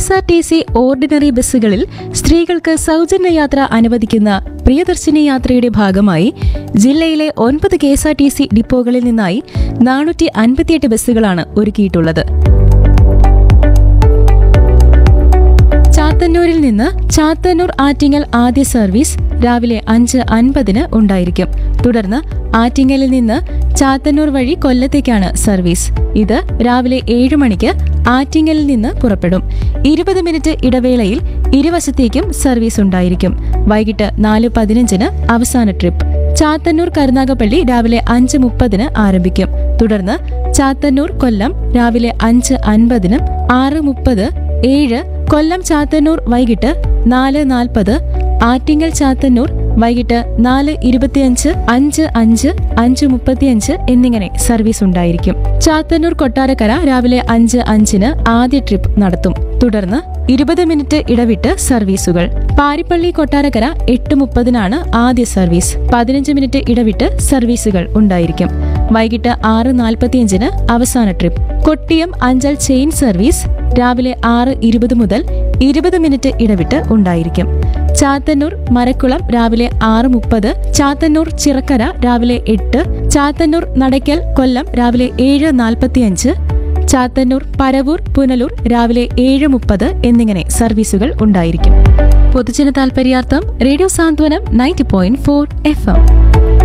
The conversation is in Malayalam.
S R T C ordinary ബസ്സുകളിൽ സ്ത്രീകൾക്ക് സൗജന്യ യാത്ര അനുവദിക്കുന്ന പ്രിയദർശിനി യാത്രയുടെ ഭാഗമായി ജില്ലയിലെ ഒൻപത് K S R T C ഡിപ്പോകളിൽ നിന്നായി നാനൂറ്റി അൻപത്തിയെട്ട് ബസ്സുകളാണ് ഒരുക്കിയിട്ടുള്ളത് ചാത്തന്നൂരിൽ നിന്ന് ചാത്തന്നൂർ ആറ്റിങ്ങൽ ആദ്യ സർവീസ് രാവിലെ അഞ്ച് അൻപതിന് ഉണ്ടായിരിക്കും തുടർന്ന് ആറ്റിങ്ങലിൽ നിന്ന് ചാത്തന്നൂർ വഴി കൊല്ലത്തേക്കാണ് സർവീസ് ഇത് രാവിലെ ഏഴ് മണിക്ക് ആറ്റിങ്ങലിൽ നിന്ന് പുറപ്പെടും ഇരുപത് മിനിറ്റ് ഇടവേളയിൽ ഇരുവശത്തേക്കും സർവീസ് ഉണ്ടായിരിക്കും വൈകിട്ട് നാല് പതിനഞ്ചിന് അവസാന ട്രിപ്പ് ചാത്തന്നൂർ കരുനാഗപ്പള്ളി രാവിലെ അഞ്ച് മുപ്പതിന് ആരംഭിക്കും തുടർന്ന് ചാത്തന്നൂർ കൊല്ലം രാവിലെ അഞ്ച് അൻപതിനും ആറ് മുപ്പത് ഏഴ് കൊല്ലം ചാത്തന്നൂർ വൈകിട്ട് നാല് നാൽപ്പത് ആറ്റിങ്ങൽ ചാത്തന്നൂർ വൈകിട്ട് നാല് ഇരുപത്തിയഞ്ച് അഞ്ച് അഞ്ച് അഞ്ച് മുപ്പത്തിയഞ്ച് എന്നിങ്ങനെ സർവീസ് ഉണ്ടായിരിക്കും ചാത്തന്നൂർ കൊട്ടാരക്കര രാവിലെ അഞ്ച് അഞ്ചിന് ആദ്യ ട്രിപ്പ് നടത്തും തുടർന്ന് ഇരുപത് മിനിറ്റ് ഇടവിട്ട് സർവീസുകൾ പാരിപ്പള്ളി കൊട്ടാരക്കര എട്ട് മുപ്പതിനാണ് ആദ്യ സർവീസ് പതിനഞ്ച് മിനിറ്റ് ഇടവിട്ട് സർവീസുകൾ ഉണ്ടായിരിക്കും വൈകിട്ട് ആറ് നാൽപ്പത്തിയഞ്ചിന് അവസാന trip Kottiyam Anchal chain service രാവിലെ ആറ് ഇരുപത് മുതൽ ഇരുപത് മിനിറ്റ് ഇടവിട്ട് ഉണ്ടായിരിക്കും ചാത്തന്നൂർ മരക്കുളം രാവിലെ ആറ് മുപ്പത് ചാത്തന്നൂർ ചിറക്കര രാവിലെ എട്ട് ചാത്തന്നൂർ നടയ്ക്കൽ കൊല്ലം രാവിലെ ഏഴ് നാൽപ്പത്തിയഞ്ച് ചാത്തന്നൂർ പരവൂർ പുനലൂർ രാവിലെ ഏഴ് മുപ്പത് എന്നിങ്ങനെ സർവീസുകൾ ഉണ്ടായിരിക്കും പൊതുജന താൽപര്യാർത്ഥം radio Santhwanam ninety point four F M